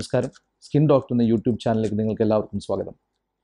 നമസ്കാരം skin doctor എന്ന YouTube ചാനലിലേക്ക് നിങ്ങൾക്ക് എല്ലാവർക്കും സ്വാഗതം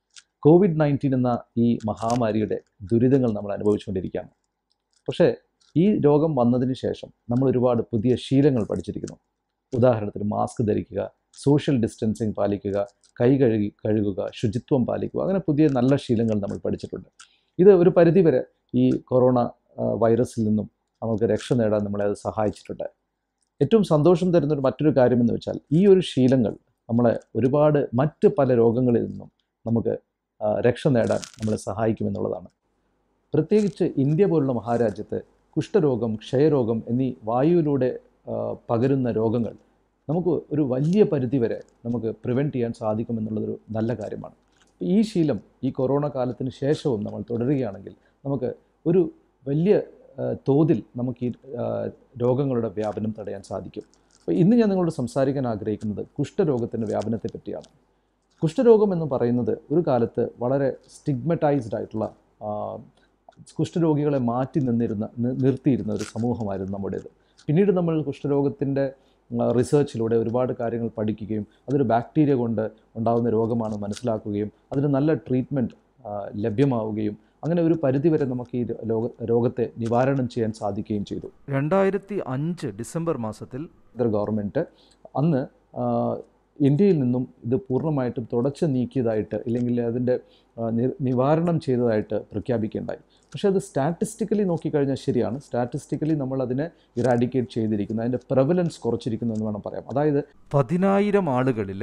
കോവിഡ് നയൻറ്റീൻ എന്ന ഈ മഹാമാരിയുടെ ദുരിതങ്ങൾ നമ്മൾ അനുഭവിച്ചുകൊണ്ടിരിക്കുകയാണ് പക്ഷേ ഈ രോഗം വന്നതിന് ശേഷം നമ്മൾ ഒരുപാട് പുതിയ ശീലങ്ങൾ പഠിച്ചിരിക്കുന്നു ഉദാഹരണത്തിന് മാസ്ക് ധരിക്കുക സോഷ്യൽ ഡിസ്റ്റൻസിങ് പാലിക്കുക കൈ കഴുകി കഴുകുക ശുചിത്വം പാലിക്കുക അങ്ങനെ പുതിയ നല്ല ശീലങ്ങൾ നമ്മൾ പഠിച്ചിട്ടുണ്ട് ഇത് ഒരു പരിധിവരെ ഈ കൊറോണ ആ, വൈറസിൽ നിന്നും നമുക്ക് രക്ഷ നേടാൻ നമ്മളെ അത് സഹായിച്ചിട്ടുണ്ട് ഏറ്റവും സന്തോഷം തരുന്നൊരു മറ്റൊരു കാര്യമെന്ന് വെച്ചാൽ ഈ ഒരു ശീലങ്ങൾ നമ്മളെ ഒരുപാട് മറ്റ് പല രോഗങ്ങളിൽ നിന്നും നമുക്ക് ആ, രക്ഷ നേടാൻ നമ്മളെ സഹായിക്കുമെന്നുള്ളതാണ് പ്രത്യേകിച്ച് ഇന്ത്യ പോലുള്ള മഹാരാജ്യത്ത് കുഷ്ഠരോഗം ക്ഷയരോഗം എന്നീ വായുവിലൂടെ ആ, പകരുന്ന രോഗങ്ങൾ നമുക്ക് ഒരു വലിയ പരിധി വരെ നമുക്ക് പ്രിവെൻറ്റ് ചെയ്യാൻ സാധിക്കുമെന്നുള്ളതൊരു നല്ല കാര്യമാണ് ഈ ശീലം ഈ കൊറോണ കാലത്തിന് ശേഷവും നമ്മൾ തുടരുകയാണെങ്കിൽ നമുക്ക് ഒരു വലിയ ആ, തോതിൽ നമുക്ക് ഈ ആ, രോഗങ്ങളുടെ വ്യാപനം തടയാൻ സാധിക്കും അപ്പോൾ ഇന്ന് ഞാൻ നിങ്ങളോട് സംസാരിക്കാൻ ആഗ്രഹിക്കുന്നത് കുഷ്ഠരോഗത്തിൻ്റെ വ്യാപനത്തെ പറ്റിയാണ് കുഷ്ഠരോഗം എന്ന് പറയുന്നത് ഒരു കാലത്ത് വളരെ സ്റ്റിഗ്മറ്റൈസ്ഡ് ആയിട്ടുള്ള ആ, കുഷ്ഠരോഗികളെ മാറ്റി നിന്നിരുന്ന നി- നിർത്തിയിരുന്ന ഒരു സമൂഹമായിരുന്നു നമ്മുടേത് പിന്നീട് നമ്മൾ കുഷ്ഠരോഗത്തിൻ്റെ റിസർച്ചിലൂടെ ഒരുപാട് കാര്യങ്ങൾ പഠിക്കുകയും അതൊരു ബാക്ടീരിയ കൊണ്ട് ഉണ്ടാകുന്ന രോഗമാണ് മനസ്സിലാക്കുകയും അതിന് നല്ല ട്രീറ്റ്മെൻറ്റ് ലഭ്യമാവുകയും അങ്ങനെ ഒരു പരിധിവരെ നമുക്ക് ഈ രോഗ രോഗത്തെ നിവാരണം ചെയ്യാൻ സാധിക്കുകയും ചെയ്തു രണ്ടായിരത്തി അഞ്ച് ഡിസംബർ മാസത്തിൽ കേന്ദ്ര ഗവൺമെൻറ് അന്ന് ആ, ഇന്ത്യയിൽ നിന്നും ഇത് പൂർണ്ണമായിട്ടും തുടച്ചു നീക്കിയതായിട്ട് ഇല്ലെങ്കിൽ അതിൻ്റെ ആ, നി- നിവാരണം ചെയ്തതായിട്ട് പ്രഖ്യാപിക്കുകയുണ്ടായി പക്ഷേ അത് സ്റ്റാറ്റിസ്റ്റിക്കലി നോക്കിക്കഴിഞ്ഞാൽ ശരിയാണ് സ്റ്റാറ്റിസ്റ്റിക്കലി നമ്മൾ അതിനെ ഇറാഡിക്കേറ്റ് ചെയ്തിരിക്കുന്നു അതിൻ്റെ പ്രവലൻസ് കുറച്ചിരിക്കുന്നു എന്ന് വേണം പറയാം അതായത് പതിനായിരം ആളുകളിൽ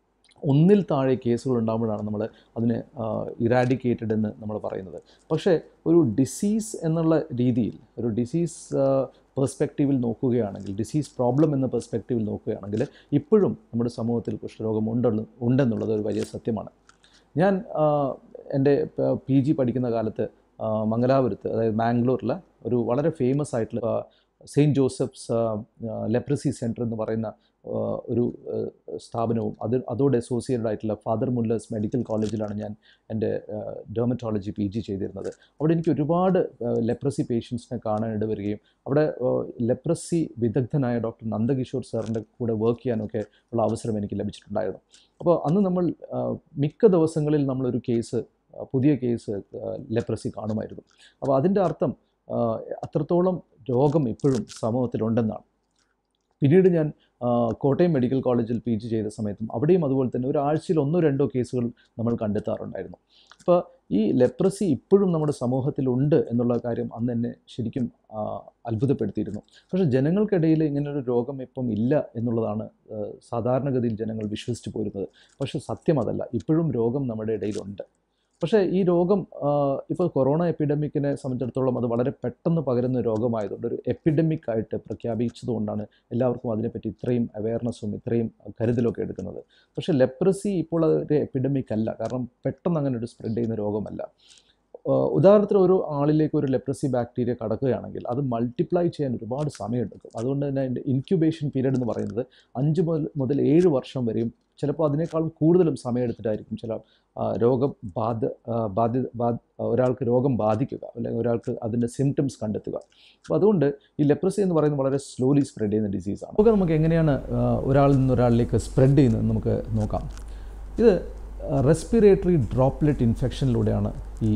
ഒന്നിൽ താഴെ കേസുകൾ ഉണ്ടാകുമ്പോഴാണ് നമ്മൾ അതിനെ ഇറാഡിക്കേറ്റഡ് എന്ന് നമ്മൾ പറയുന്നത് പക്ഷേ ഒരു ഡിസീസ് എന്നുള്ള രീതിയിൽ ഒരു ഡിസീസ് പെർസ്പെക്റ്റീവിൽ നോക്കുകയാണെങ്കിൽ ഡിസീസ് പ്രോബ്ലം എന്ന പെർസ്പെക്റ്റീവിൽ നോക്കുകയാണെങ്കിൽ ഇപ്പോഴും നമ്മുടെ സമൂഹത്തിൽ കുഷ്ഠരോഗം ഉണ്ടെന്ന് ഉണ്ടെന്നുള്ളത് ഒരു വലിയ സത്യമാണ് ഞാൻ ആ, എൻ്റെ പി ജി പഠിക്കുന്ന കാലത്ത് ആ, മംഗലാപുരത്ത് അതായത് മാംഗ്ലൂരിൽ ഒരു വളരെ ഫേമസ് ആയിട്ടുള്ള ആ, സെയിൻറ്റ് ജോസഫ്സ് ലെപ്രസി സെൻറ്റർ എന്ന് പറയുന്ന ആ, ഒരു ആ, സ്ഥാപനവും അത് അതോട് അസോസിയേറ്റഡ് ആയിട്ടുള്ള ഫാദർ മുല്ലേഴ്സ് മെഡിക്കൽ കോളേജിലാണ് ഞാൻ എൻ്റെ ഡെർമറ്റോളജി പി ജി ചെയ്തിരുന്നത് അവിടെ എനിക്ക് ഒരുപാട് ലെപ്രസി പേഷ്യൻസിനെ കാണാൻ ഇടവരികയും അവിടെ ലെപ്രസി വിദഗ്ധനായ ഡോക്ടർ നന്ദകിഷോർ സാറിൻ്റെ കൂടെ വർക്ക് ചെയ്യാനൊക്കെ ഉള്ള അവസരം എനിക്ക് ലഭിച്ചിട്ടുണ്ടായിരുന്നു അപ്പോൾ അന്ന് നമ്മൾ ആ, മിക്ക ദിവസങ്ങളിൽ നമ്മളൊരു കേസ് ആ, പുതിയ കേസ് ലെപ്രസി കാണുമായിരുന്നു അപ്പോൾ അതിൻ്റെ അർത്ഥം ആ, അത്രത്തോളം രോഗം ഇപ്പോഴും സമൂഹത്തിലുണ്ടെന്നാണ് പിന്നീട് ഞാൻ ആ, കോട്ടയം മെഡിക്കൽ കോളേജിൽ പി ജി ചെയ്ത സമയത്തും അവിടെയും അതുപോലെ തന്നെ ഒരാഴ്ചയിൽ ഒന്നോ രണ്ടോ കേസുകൾ നമ്മൾ കണ്ടെത്താറുണ്ടായിരുന്നു അപ്പോൾ ഈ ലെപ്രസി ഇപ്പോഴും നമ്മുടെ സമൂഹത്തിലുണ്ട് എന്നുള്ള കാര്യം അന്ന് എന്നെ ശരിക്കും ആ, അത്ഭുതപ്പെടുത്തിയിരുന്നു പക്ഷേ ജനങ്ങൾക്കിടയിൽ ഇങ്ങനൊരു രോഗം ഇപ്പം ഇല്ല എന്നുള്ളതാണ് ആ, സാധാരണഗതിയിൽ ജനങ്ങൾ വിശ്വസിച്ച് പോരുന്നത് പക്ഷേ സത്യം അതല്ല ഇപ്പോഴും രോഗം നമ്മുടെ ഇടയിലുണ്ട് പക്ഷേ ഈ രോഗം ഇപ്പോൾ കൊറോണ എപ്പിഡമിക്കിനെ സംബന്ധിച്ചിടത്തോളം അത് വളരെ പെട്ടെന്ന് പകരുന്ന രോഗമായതുകൊണ്ട് ഒരു എപ്പിഡമിക് ആയിട്ട് പ്രഖ്യാപിച്ചതുകൊണ്ടാണ് എല്ലാവർക്കും അതിനെപ്പറ്റി ഇത്രയും അവയർനെസ്സും ഇത്രയും കരുതലൊക്കെ എടുക്കുന്നത് പക്ഷേ ലെപ്രസി ഇപ്പോൾ ഒരു എപ്പിഡമിക് അല്ല കാരണം പെട്ടെന്ന് അങ്ങനെ ഒരു സ്പ്രെഡ് ചെയ്യുന്ന രോഗമല്ല ആ, ഉദാഹരണത്തിന് ഒരു ആളിലേക്ക് ഒരു ലെപ്രസി ബാക്ടീരിയ കടക്കുകയാണെങ്കിൽ അത് മൾട്ടിപ്ലൈ ചെയ്യാൻ ഒരുപാട് സമയമെടുക്കും അതുകൊണ്ട് തന്നെ അതിൻ്റെ ഇൻക്യുബേഷൻ പീരീഡ് എന്ന് പറയുന്നത് അഞ്ച് മുതൽ മുതൽ ഏഴ് വർഷം വരെയും ചിലപ്പോൾ അതിനേക്കാളും കൂടുതലും സമയമെടുത്തിട്ടായിരിക്കും ചില ആ, രോഗം ബാധ ആ, ബാധി ബാ ഒരാൾക്ക് രോഗം ബാധിക്കുക അല്ലെങ്കിൽ ഒരാൾക്ക് അതിൻ്റെ സിംറ്റംസ് കണ്ടെത്തുക അപ്പോൾ അതുകൊണ്ട് ഈ ലെപ്രസി എന്ന് പറയുന്നത് വളരെ സ്ലോലി സ്പ്രെഡ് ചെയ്യുന്ന ഡിസീസാണ് നമുക്ക് നമുക്ക് എങ്ങനെയാണ് ആ, ഒരാളിൽ നിന്ന് ഒരാളിലേക്ക് സ്പ്രെഡ് ചെയ്യുന്നത് നമുക്ക് നോക്കാം ഇത് റെസ്പിറേറ്ററി ഡ്രോപ്ലെറ്റ് ഇൻഫെക്ഷനിലൂടെയാണ് ഈ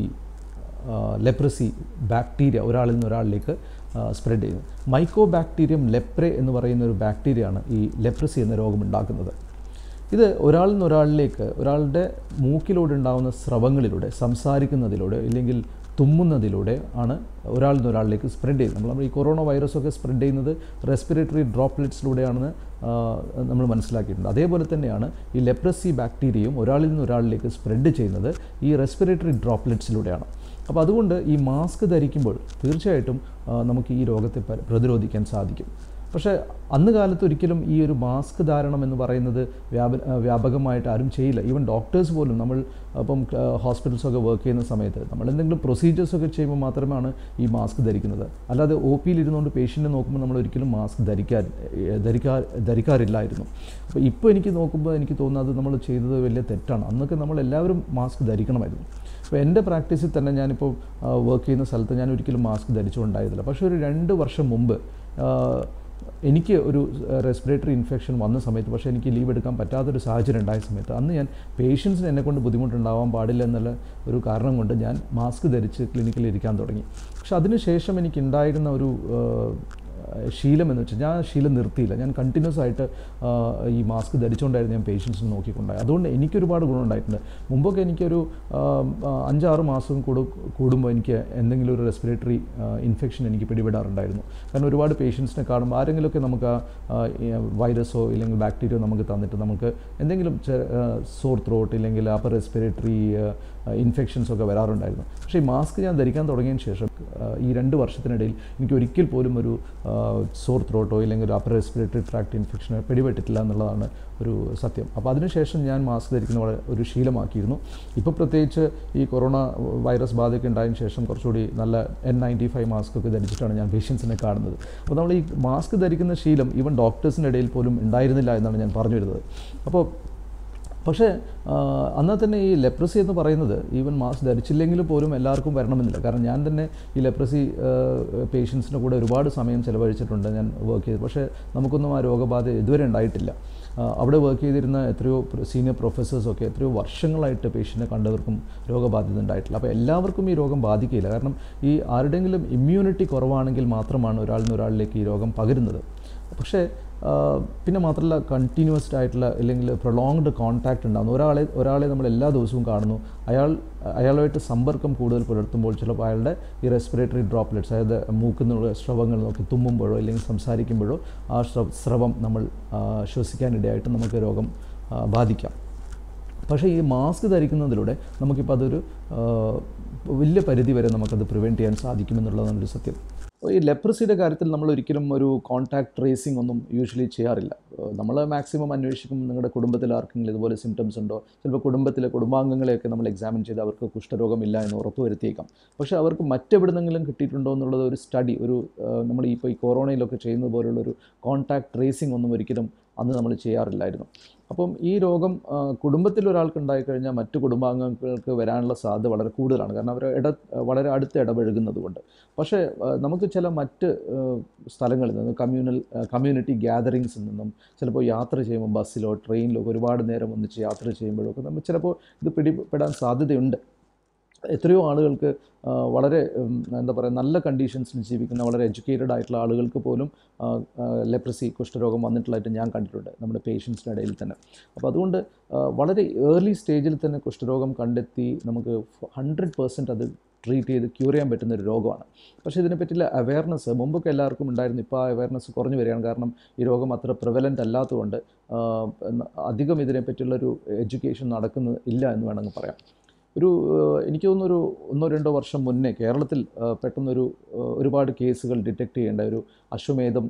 ലെപ്രസി ബാക്ടീരിയ ഒരാളിൽ നിന്ന് ഒരാളിലേക്ക് സ്പ്രെഡ് ചെയ്യുന്നത് മൈക്കോ ബാക്ടീരിയം ലെപ്രെ എന്ന് പറയുന്ന ഒരു ബാക്ടീരിയയാണ് ഈ ലെപ്രസി എന്ന രോഗം ഉണ്ടാക്കുന്നത് ഇത് ഒരാളിൽ നിന്ന് ഒരാളിലേക്ക് ഒരാളുടെ മൂക്കിലൂടെ ഉണ്ടാകുന്ന സ്രവങ്ങളിലൂടെ സംസാരിക്കുന്നതിലൂടെ ഇല്ലെങ്കിൽ തുമ്മുന്നതിലൂടെ ആണ് ഒരാളിൽ നിന്ന് ഒരാളിലേക്ക് സ്പ്രെഡ് ചെയ്യുന്നത് നമ്മൾ ഈ കൊറോണ വൈറസൊക്കെ സ്പ്രെഡ് ചെയ്യുന്നത് റെസ്പിറേറ്ററി ഡ്രോപ്ലെറ്റ്സിലൂടെയാണെന്ന് ആ, നമ്മൾ മനസ്സിലാക്കിയിട്ടുണ്ട് അതേപോലെ തന്നെയാണ് ഈ ലെപ്രസി ബാക്ടീരിയയും ഒരാളിൽ നിന്ന് ഒരാളിലേക്ക് സ്പ്രെഡ് ചെയ്യുന്നത് ഈ റെസ്പിറേറ്ററി ഡ്രോപ്ലെറ്റ്സിലൂടെയാണ് അപ്പോൾ അതുകൊണ്ട് ഈ മാസ്ക് ധരിക്കുമ്പോൾ തീർച്ചയായിട്ടും ആ, നമുക്ക് ഈ രോഗത്തെ പ- പ്രതിരോധിക്കാൻ സാധിക്കും പക്ഷേ അന്ന് കാലത്ത് ഒരിക്കലും ഈ ഒരു മാസ്ക് ധാരണം എന്ന് പറയുന്നത് വ്യാപ ആ, വ്യാപകമായിട്ട് ആരും ചെയ്യില്ല ഈവൻ ഡോക്ടേഴ്സ് പോലും നമ്മൾ അപ്പം ഹോസ്പിറ്റൽസൊക്കെ വർക്ക് ചെയ്യുന്ന സമയത്ത് നമ്മൾ എന്തെങ്കിലും പ്രൊസീജിയേഴ്സൊക്കെ ചെയ്യുമ്പോൾ മാത്രമാണ് ഈ മാസ്ക് ധരിക്കുന്നത് അല്ലാതെ ഒ പിയിൽ ഇരുന്നുകൊണ്ട് പേഷ്യൻറ്റിനെ നോക്കുമ്പോൾ നമ്മൾ ഒരിക്കലും മാസ്ക് ധരിക്കാൻ ഏ, ധരിക്കാ ധരിക്കാറില്ലായിരുന്നു അപ്പോൾ ഇപ്പോൾ എനിക്ക് നോക്കുമ്പോൾ എനിക്ക് തോന്നുന്നത് നമ്മൾ ചെയ്തത് വലിയ തെറ്റാണ് അന്നൊക്കെ നമ്മൾ എല്ലാവരും മാസ്ക് ധരിക്കണമായിരുന്നു അപ്പോൾ എൻ്റെ പ്രാക്ടീസിൽ തന്നെ ഞാനിപ്പോൾ വർക്ക് ചെയ്യുന്ന സ്ഥലത്ത് ഞാൻ ഒരിക്കലും മാസ്ക് ധരിച്ചുകൊണ്ടായിരുന്നില്ല പക്ഷേ ഒരു രണ്ട് വർഷം മുമ്പ് ആ, എനിക്ക് ഒരു റെസ്പിറേറ്ററി ഇൻഫെക്ഷൻ വന്ന സമയത്ത് പക്ഷേ എനിക്ക് ലീവ് എടുക്കാൻ പറ്റാത്തൊരു സാഹചര്യം ഉണ്ടായ സമയത്ത് അന്ന് ഞാൻ പേഷ്യൻസിന് എന്നെ കൊണ്ട് ബുദ്ധിമുട്ടുണ്ടാവാൻ പാടില്ല എന്നുള്ള ഒരു കാരണം കൊണ്ട് ഞാൻ മാസ്ക് ധരിച്ച് ക്ലിനിക്കിൽ ഇരിക്കാൻ തുടങ്ങി പക്ഷെ അതിനുശേഷം എനിക്കുണ്ടായിരുന്ന ഒരു ശീലം എന്ന് വെച്ചാൽ ഞാൻ ആ ശീലം നിർത്തിയില്ല ഞാൻ കണ്ടിന്യൂസ് ആയിട്ട് ആ, ഈ മാസ്ക് ധരിച്ചുകൊണ്ടായിരുന്നു ഞാൻ പേഷ്യൻസിനെ നോക്കിക്കൊണ്ടായി അതുകൊണ്ട് എനിക്കൊരുപാട് ഗുണമുണ്ടായിട്ടുണ്ട് മുമ്പൊക്കെ എനിക്കൊരു ആ, ആ, അഞ്ചാറ് മാസം കൂടു കൂടുമ്പോൾ എനിക്ക് എന്തെങ്കിലും ഒരു റെസ്പിറേറ്ററി ഇൻഫെക്ഷൻ എനിക്ക് പിടിപെടാറുണ്ടായിരുന്നു കാരണം ഒരുപാട് പേഷ്യൻസിനെ കാണുമ്പോൾ ആരെങ്കിലുമൊക്കെ നമുക്ക് ആ വൈറസോ ഇല്ലെങ്കിൽ ബാക്ടീരിയോ നമുക്ക് തന്നിട്ട് നമുക്ക് എന്തെങ്കിലും സോർ ത്രോട്ട് ഇല്ലെങ്കിൽ അപ്പർ റെസ്പിറേറ്ററി ഇൻഫെക്ഷൻസ് ഒക്കെ വരാറുണ്ടായിരുന്നു പക്ഷേ ഈ മാസ്ക് ഞാൻ ധരിക്കാൻ തുടങ്ങിയതിന് ശേഷം ആ, ഈ രണ്ട് വർഷത്തിനിടയിൽ എനിക്ക് ഒരിക്കൽ പോലും ഒരു സോർ ത്രോട്ടോ ഇല്ലെങ്കിൽ ഒരു അപ്പർ റെസ്പിറേറ്ററി ട്രാക്ട് ഇൻഫെക്ഷനോ പിടിപെട്ടിട്ടില്ല എന്നുള്ളതാണ് ഒരു സത്യം അപ്പോൾ അതിനുശേഷം ഞാൻ മാസ്ക് ധരിക്കുന്ന വളരെ ഒരു ശീലമാക്കിയിരുന്നു ഇപ്പോൾ പ്രത്യേകിച്ച് ഈ കൊറോണ വൈറസ് ബാധയൊക്കെ ഉണ്ടായതിനു ശേഷം കുറച്ചുകൂടി നല്ല എൻ നയൻറ്റി ഫൈവ് മാസ്ക് ഒക്കെ ധരിച്ചിട്ടാണ് ഞാൻ പേഷ്യൻസിനെ കാണുന്നത് അപ്പോൾ നമ്മൾ ഈ മാസ്ക് ധരിക്കുന്ന ശീലം ഈവൻ ഡോക്ടേഴ്സിൻ്റെ ഇടയിൽ പോലും ഉണ്ടായിരുന്നില്ല എന്നാണ് ഞാൻ പറഞ്ഞു വരുന്നത് അപ്പോൾ പക്ഷേ ആ, എന്നാൽ തന്നെ ഈ ലെപ്രസി എന്ന് പറയുന്നത് ഈവൻ മാസ്ക് ധരിച്ചില്ലെങ്കിൽ പോലും എല്ലാവർക്കും വരണമെന്നില്ല കാരണം ഞാൻ തന്നെ ഈ ലെപ്രസി പേഷ്യൻസിൻ്റെ കൂടെ ഒരുപാട് സമയം ചിലവഴിച്ചിട്ടുണ്ട് ഞാൻ വർക്ക് ചെയ്ത് പക്ഷേ നമുക്കൊന്നും ആ രോഗബാധ ഇതുവരെ ഉണ്ടായിട്ടില്ല ആ, അവിടെ വർക്ക് ചെയ്തിരുന്ന എത്രയോ സീനിയർ പ്രൊഫസേഴ്സൊക്കെ എത്രയോ വർഷങ്ങളായിട്ട് പേഷ്യൻറ്റിനെ കണ്ടവർക്കും രോഗബാധിത ഉണ്ടായിട്ടില്ല അപ്പോൾ എല്ലാവർക്കും ഈ രോഗം ബാധിക്കില്ല കാരണം ഈ ആരുടെയെങ്കിലും ഇമ്മ്യൂണിറ്റി കുറവാണെങ്കിൽ മാത്രമാണ് ഒരാളിൽ നിന്ന് ഒരാളിലേക്ക് ഈ രോഗം പകരുന്നത് പക്ഷേ ആ, പിന്നെ മാത്രമല്ല കണ്ടിന്യൂസ്ഡ് ആയിട്ടുള്ള അല്ലെങ്കിൽ പ്രൊലോങ്ഡ് കോൺടാക്റ്റ് ഉണ്ടാകുന്നു ഒരാളെ ഒരാളെ നമ്മൾ എല്ലാ ദിവസവും കാണുന്നു അയാൾ അയാളുമായിട്ട് സമ്പർക്കം കൂടുതൽ പുലർത്തുമ്പോൾ ചിലപ്പോൾ അയാളുടെ ഈ റെസ്പിറേറ്ററി ഡ്രോപ്ലെറ്റ്സ് അതായത് മൂക്കിൽ നിന്നുള്ള സ്രവങ്ങൾ നോക്കി തുമ്മുമ്പോഴോ അല്ലെങ്കിൽ സംസാരിക്കുമ്പോഴോ ആ സ്രവ സ്രവം നമ്മൾ ആ, ശ്വസിക്കാനിടയായിട്ട് നമുക്ക് രോഗം ആ, ബാധിക്കാം പക്ഷേ ഈ മാസ്ക് ധരിക്കുന്നതിലൂടെ നമുക്കിപ്പോൾ അതൊരു ആ, വലിയ പരിധി വരെ നമുക്കത് പ്രിവെൻറ്റ് ചെയ്യാൻ സാധിക്കുമെന്നുള്ളതാണ് ഒരു സത്യം ഈ ലെപ്രസിയുടെ കാര്യത്തിൽ നമ്മൾ ഒരിക്കലും ഒരു കോൺടാക്ട് ട്രേസിംഗ് ഒന്നും യൂഷ്വലി ചെയ്യാറില്ല നമ്മൾ മാക്സിമം അന്വേഷിക്കും നിങ്ങളുടെ കുടുംബത്തിൽ ആർക്കെങ്കിലും ഇതുപോലെ സിംറ്റംസ് ഉണ്ടോ ചിലപ്പോൾ കുടുംബത്തിലെ കുടുംബാംഗങ്ങളെയൊക്കെ നമ്മൾ എക്സാമിൻ ചെയ്ത് അവർക്ക് കുഷ്ഠരോഗമില്ല എന്ന് ഉറപ്പ് വരുത്തിയേക്കാം പക്ഷേ അവർക്ക് മറ്റെവിടുന്നെങ്കിലും കിട്ടിയിട്ടുണ്ടോ എന്നുള്ളത് ഒരു സ്റ്റഡി ഒരു ആ, നമ്മൾ ഇപ്പോൾ ഈ കൊറോണയിലൊക്കെ ചെയ്യുന്നത് പോലുള്ള ഒരു കോൺടാക്ട് ട്രേസിംഗ് ഒന്നും ഒരിക്കലും അന്ന് നമ്മൾ ചെയ്യാറില്ലായിരുന്നു അപ്പം ഈ രോഗം ആ, കുടുംബത്തിൽ ഒരാൾക്ക് ഉണ്ടായിക്കഴിഞ്ഞാൽ മറ്റു കുടുംബാംഗങ്ങൾക്ക് വരാനുള്ള സാധ്യത വളരെ കൂടുതലാണ് കാരണം അവർ ഇട വളരെ അടുത്ത് ഇടപഴകുന്നത് കൊണ്ട് പക്ഷേ ആ, നമുക്ക് ചില മറ്റ് ആ, സ്ഥലങ്ങളിൽ നിന്ന് കമ്മ്യൂണൽ കമ്മ്യൂണിറ്റി ഗ്യാതറിങ്സിൽ നിന്നും ചിലപ്പോൾ യാത്ര ചെയ്യുമ്പോൾ ബസ്സിലോ ട്രെയിനിലോ ഒക്കെ ഒരുപാട് നേരം ഒന്നിച്ച് യാത്ര ചെയ്യുമ്പോഴൊക്കെ നമ്മൾ ചിലപ്പോൾ ഇത് പിടിപെടാൻ സാധ്യതയുണ്ട് എത്രയോ ആളുകൾക്ക് ആ, വളരെ ഉം, എന്താ പറയുക നല്ല കണ്ടീഷൻസിൽ ജീവിക്കുന്ന വളരെ എഡ്യൂക്കേറ്റഡ് ആയിട്ടുള്ള ആളുകൾക്ക് പോലും ലെപ്രസി കുഷ്ഠരോഗം വന്നിട്ടുള്ളതായിട്ട് ഞാൻ കണ്ടിട്ടുണ്ട് നമ്മുടെ പേഷ്യൻസിൻ്റെ ഇടയിൽ തന്നെ അപ്പോൾ അതുകൊണ്ട് ആ, വളരെ ഏർലി സ്റ്റേജിൽ തന്നെ കുഷ്ഠരോഗം കണ്ടെത്തി നമുക്ക് ഹൺഡ്രഡ് പെർസെൻറ്റ് അത് ട്രീറ്റ് ചെയ്ത് ക്യൂർ ചെയ്യാൻ പറ്റുന്ന ഒരു രോഗമാണ് പക്ഷേ ഇതിനെപ്പറ്റിയുള്ള അവയർനെസ് മുമ്പൊക്കെ എല്ലാവർക്കും ഉണ്ടായിരുന്നു ഇപ്പോൾ ആ അവയർനെസ് കുറഞ്ഞു വരികയാണ് കാരണം ഈ രോഗം അത്ര പ്രിവലൻ്റ് അല്ലാത്തതുകൊണ്ട് ആ, അധികം ഇതിനെപ്പറ്റിയുള്ളൊരു എഡ്യൂക്കേഷൻ നടക്കുന്ന ഇല്ല എന്ന് വേണമെങ്കിൽ പറയാം ഒരു ഏഹ്, എനിക്ക് തോന്നുന്നു ഒരു ഒന്നോ രണ്ടോ വർഷം മുന്നേ കേരളത്തിൽ ഏഹ്, പെട്ടെന്നൊരു ഏഹ്, ഒരുപാട് കേസുകൾ ഡിറ്റക്ട് ചെയ്യേണ്ട ഒരു അശ്വമേധം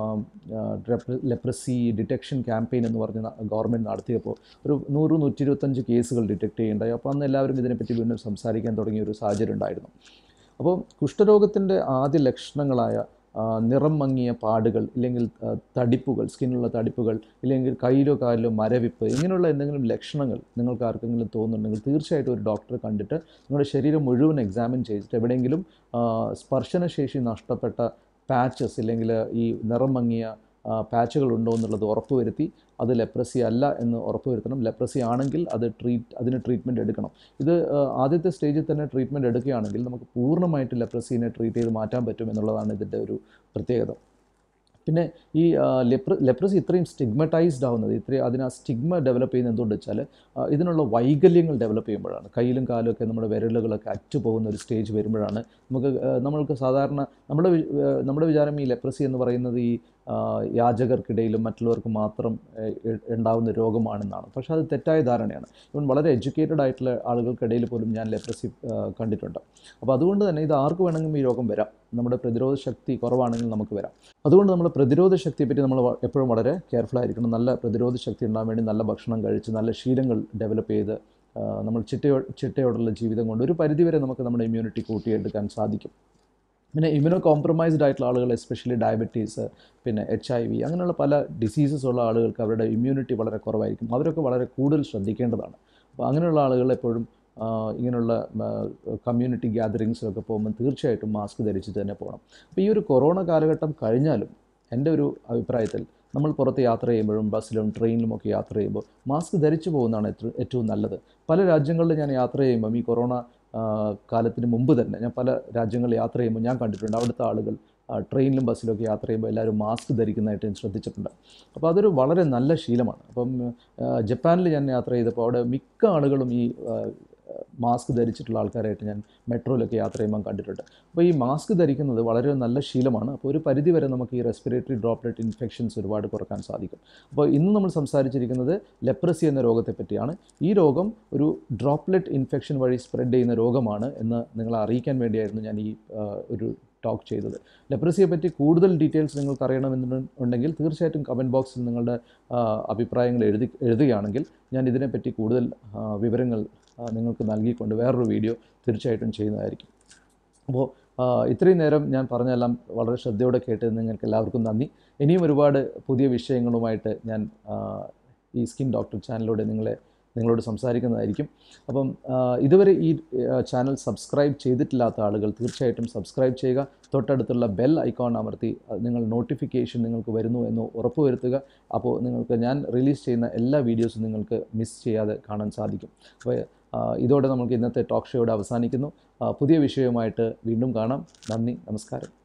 ലെപ്രസി ഡിറ്റക്ഷൻ ക്യാമ്പയിൻ എന്ന് പറഞ്ഞ് ഗവൺമെൻറ് നടത്തിയപ്പോൾ ഒരു നൂറ് നൂറ്റി ഇരുപത്തഞ്ച് കേസുകൾ ഡിറ്റക്ട് ചെയ്യേണ്ടായി അപ്പോൾ അന്ന് എല്ലാവരും ഇതിനെപ്പറ്റി വീണ്ടും സംസാരിക്കാൻ തുടങ്ങിയ ഒരു സാഹചര്യം ഉണ്ടായിരുന്നു അപ്പോൾ കുഷ്ഠരോഗത്തിൻ്റെ ആദ്യ ലക്ഷണങ്ങളായ ആ, നിറം മങ്ങിയ പാടുകൾ ഇല്ലെങ്കിൽ ആ, തടിപ്പുകൾ സ്കിന്നിലുള്ള തടിപ്പുകൾ ഇല്ലെങ്കിൽ കയ്യിലോ കാലിലോ മരവിപ്പ് ഇങ്ങനെയുള്ള എന്തെങ്കിലും ലക്ഷണങ്ങൾ നിങ്ങൾക്ക് ആർക്കെങ്കിലും തോന്നുന്നുണ്ടെങ്കിൽ തീർച്ചയായിട്ടും ഒരു ഡോക്ടറെ കണ്ടിട്ട് നിങ്ങളുടെ ശരീരം മുഴുവൻ എക്സാമിൻ ചെയ്തിട്ട് എവിടെയെങ്കിലും ആ, സ്പർശനശേഷി നഷ്ടപ്പെട്ട പാച്ചസ് ഇല്ലെങ്കിൽ ഈ നിറം മങ്ങിയ പാച്ചുകൾ ഉണ്ടോ എന്നുള്ളത് ഉറപ്പുവരുത്തി അത് ലെപ്രസി അല്ല എന്ന് ഉറപ്പുവരുത്തണം ലെപ്രസി ആണെങ്കിൽ അത് ട്രീറ്റ് അതിന് ട്രീറ്റ്മെൻറ്റ് എടുക്കണം ഇത് ആ, ആദ്യത്തെ സ്റ്റേജിൽ തന്നെ ട്രീറ്റ്മെൻറ്റ് എടുക്കുകയാണെങ്കിൽ നമുക്ക് പൂർണ്ണമായിട്ട് ലെപ്രസീനെ ട്രീറ്റ് ചെയ്ത് മാറ്റാൻ പറ്റും എന്നുള്ളതാണ് ഇതിൻ്റെ ഒരു പ്രത്യേകത പിന്നെ ഈ ലെപ്ര ലെപ്രസി ഇത്രയും സ്റ്റിഗ്മറ്റൈസ്ഡ് ആവുന്നത് ഇത്രയും അതിന് ആ സ്റ്റിഗ്മ ഡെവലപ്പ് ചെയ്യുന്നത് എന്തുകൊണ്ട് വെച്ചാൽ ആ, ഇതിനുള്ള വൈകല്യങ്ങൾ ഡെവലപ്പ് ചെയ്യുമ്പോഴാണ് കയ്യിലും കാലും ഒക്കെ നമ്മുടെ വിരലുകളൊക്കെ അറ്റുപോകുന്ന ഒരു സ്റ്റേജ് വരുമ്പോഴാണ് നമുക്ക് ആ, നമ്മൾക്ക് സാധാരണ നമ്മുടെ വി- ആ, നമ്മുടെ വിചാരം ഈ ലെപ്രസി എന്ന് പറയുന്നത് ഈ ആ, യാചകർക്കിടയിലും മറ്റുള്ളവർക്ക് മാത്രം ആ, ഇ- ഉണ്ടാവുന്ന രോഗമാണെന്നാണ് പക്ഷേ അത് തെറ്റായ ധാരണയാണ് ഇവൻ വളരെ എഡ്യൂക്കേറ്റഡ് ആയിട്ടുള്ള ആളുകൾക്കിടയിൽ പോലും ഞാൻ ലെപ്രസി ആ, കണ്ടിട്ടുണ്ട് അപ്പോൾ അതുകൊണ്ട് തന്നെ ഇത് ആർക്ക് വേണമെങ്കിലും ഈ രോഗം വരാം നമ്മുടെ പ്രതിരോധ ശക്തി കുറവാണെങ്കിൽ നമുക്ക് വരാം അതുകൊണ്ട് നമ്മൾ പ്രതിരോധ ശക്തിയെ പറ്റി നമ്മൾ വ- എപ്പോഴും വളരെ കെയർഫുൾ ആയിരിക്കണം നല്ല പ്രതിരോധ ശക്തി ഉണ്ടാകാൻ വേണ്ടി നല്ല ഭക്ഷണം കഴിച്ച് നല്ല ശീലങ്ങൾ ഡെവലപ്പ് ചെയ്ത് ആ, നമ്മൾ ചിട്ടയോ ചിട്ടയോടുള്ള ജീവിതം കൊണ്ട് ഒരു പരിധിവരെ നമുക്ക് നമ്മുടെ ഇമ്മ്യൂണിറ്റി കൂട്ടിയെടുക്കാൻ സാധിക്കും പിന്നെ ഇമ്യൂണോ കോംപ്രമൈസ്ഡ് ആയിട്ടുള്ള ആളുകൾ എസ്പെഷ്യലി ഡയബറ്റീസ് പിന്നെ എച്ച് ഐ വി അങ്ങനെയുള്ള പല ഡിസീസസ് ഉള്ള ആളുകൾക്ക് അവരുടെ ഇമ്മ്യൂണിറ്റി വളരെ കുറവായിരിക്കും അവരൊക്കെ വളരെ കൂടുതൽ ശ്രദ്ധിക്കേണ്ടതാണ് അപ്പോൾ അങ്ങനെയുള്ള ആളുകൾ എപ്പോഴും ആ, ഇങ്ങനെയുള്ള കമ്മ്യൂണിറ്റി ഗ്യാതറിങ്സിലൊക്കെ പോകുമ്പോൾ തീർച്ചയായിട്ടും മാസ്ക് ധരിച്ച് തന്നെ പോകണം അപ്പോൾ ഈ ഒരു കൊറോണ കാലഘട്ടം കഴിഞ്ഞാലും എൻ്റെ ഒരു അഭിപ്രായത്തിൽ നമ്മൾ പുറത്ത് യാത്ര ചെയ്യുമ്പോഴും ബസ്സിലും ട്രെയിനിലും ഒക്കെ യാത്ര ചെയ്യുമ്പോൾ മാസ്ക് ധരിച്ചു പോകുന്നതാണ് ഏറ്റവും ഏറ്റവും നല്ലത് പല രാജ്യങ്ങളിൽ ഞാൻ യാത്ര ചെയ്യുമ്പം ഈ കൊറോണ ആ, കാലത്തിന് മുമ്പ് തന്നെ ഞാൻ പല രാജ്യങ്ങളിൽ യാത്ര ചെയ്യുമ്പോൾ ഞാൻ കണ്ടിട്ടുണ്ട് അവിടുത്തെ ആളുകൾ ആ, ട്രെയിനിലും ബസ്സിലൊക്കെ യാത്ര ചെയ്യുമ്പോൾ എല്ലാവരും മാസ്ക് ധരിക്കുന്നതായിട്ട് ഞാൻ ശ്രദ്ധിച്ചിട്ടുണ്ട് അപ്പോൾ അതൊരു വളരെ നല്ല ശീലമാണ് അപ്പം ആ, ജപ്പാനിൽ ഞാൻ യാത്ര ചെയ്തപ്പോൾ അവിടെ മിക്ക ആളുകളും ഈ ആ, മാസ്ക് ധരിച്ചിട്ടുള്ള ആൾക്കാരായിട്ട് ഞാൻ മെട്രോയിലൊക്കെ യാത്ര ചെയ്യുമ്പോൾ കണ്ടിട്ടുണ്ട് അപ്പോൾ ഈ മാസ്ക് ധരിക്കുന്നത് വളരെ നല്ല ശീലമാണ് അപ്പോൾ ഒരു പരിധി വരെ നമുക്ക് ഈ റെസ്പിറേറ്ററി ഡ്രോപ്ലെറ്റ് ഇൻഫെക്ഷൻസ് ഒരുപാട് കുറക്കാൻ സാധിക്കും അപ്പോൾ ഇന്ന് നമ്മൾ സംസാരിച്ചിരിക്കുന്നത് ലെപ്രസി എന്ന രോഗത്തെ പറ്റിയാണ് ഈ രോഗം ഒരു ഡ്രോപ്ലെറ്റ് ഇൻഫെക്ഷൻ വഴി സ്പ്രെഡ് ചെയ്യുന്ന രോഗമാണ് എന്ന് നിങ്ങളെ അറിയിക്കാൻ വേണ്ടിയായിരുന്നു ഞാൻ ഈ ആ, ഒരു ടോക്ക് ചെയ്തത് ലെപ്രസിയെ പറ്റി കൂടുതൽ ഡീറ്റെയിൽസ് നിങ്ങൾക്ക് അറിയണമെന്നുണ്ടെങ്കിൽ തീർച്ചയായിട്ടും കമൻറ്റ് ബോക്സിൽ നിങ്ങളുടെ ആ, അഭിപ്രായങ്ങൾ എഴുതി എഴുതുകയാണെങ്കിൽ ഞാൻ ഇതിനെപ്പറ്റി കൂടുതൽ ആ, വിവരങ്ങൾ ആ, നിങ്ങൾക്ക് നൽകിക്കൊണ്ട് വേറൊരു വീഡിയോ തീർച്ചയായിട്ടും ചെയ്യുന്നതായിരിക്കും അപ്പോൾ ആ, ഇത്രയും നേരം ഞാൻ പറഞ്ഞെല്ലാം വളരെ ശ്രദ്ധയോടെ കേട്ടത് നിങ്ങൾക്ക് എല്ലാവർക്കും നന്ദി ഇനിയും ഒരുപാട് പുതിയ വിഷയങ്ങളുമായിട്ട് ഞാൻ ആ, ഈ സ്കിൻ ഡോക്ടർ ചാനലിലൂടെ നിങ്ങളെ നിങ്ങളോട് സംസാരിക്കുന്നതായിരിക്കും അപ്പം ആ, ഇതുവരെ ഈ ആ, ചാനൽ സബ്സ്ക്രൈബ് ചെയ്തിട്ടില്ലാത്ത ആളുകൾ തീർച്ചയായിട്ടും സബ്സ്ക്രൈബ് ചെയ്യുക തൊട്ടടുത്തുള്ള ബെൽ ഐക്കോൺ അമർത്തി അത് നിങ്ങൾ നോട്ടിഫിക്കേഷൻ നിങ്ങൾക്ക് വരുന്നു എന്ന് ഉറപ്പുവരുത്തുക അപ്പോൾ നിങ്ങൾക്ക് ഞാൻ റിലീസ് ചെയ്യുന്ന എല്ലാ വീഡിയോസും നിങ്ങൾക്ക് മിസ് ചെയ്യാതെ കാണാൻ സാധിക്കും അപ്പോൾ ആ, ഇതോടെ നമുക്ക് ഇന്നത്തെ ടോക്ക് ഷോയുടെ അവസാനിക്കുന്നു ആ, പുതിയ വിഷയവുമായിട്ട് വീണ്ടും കാണാം നന്ദി നമസ്കാരം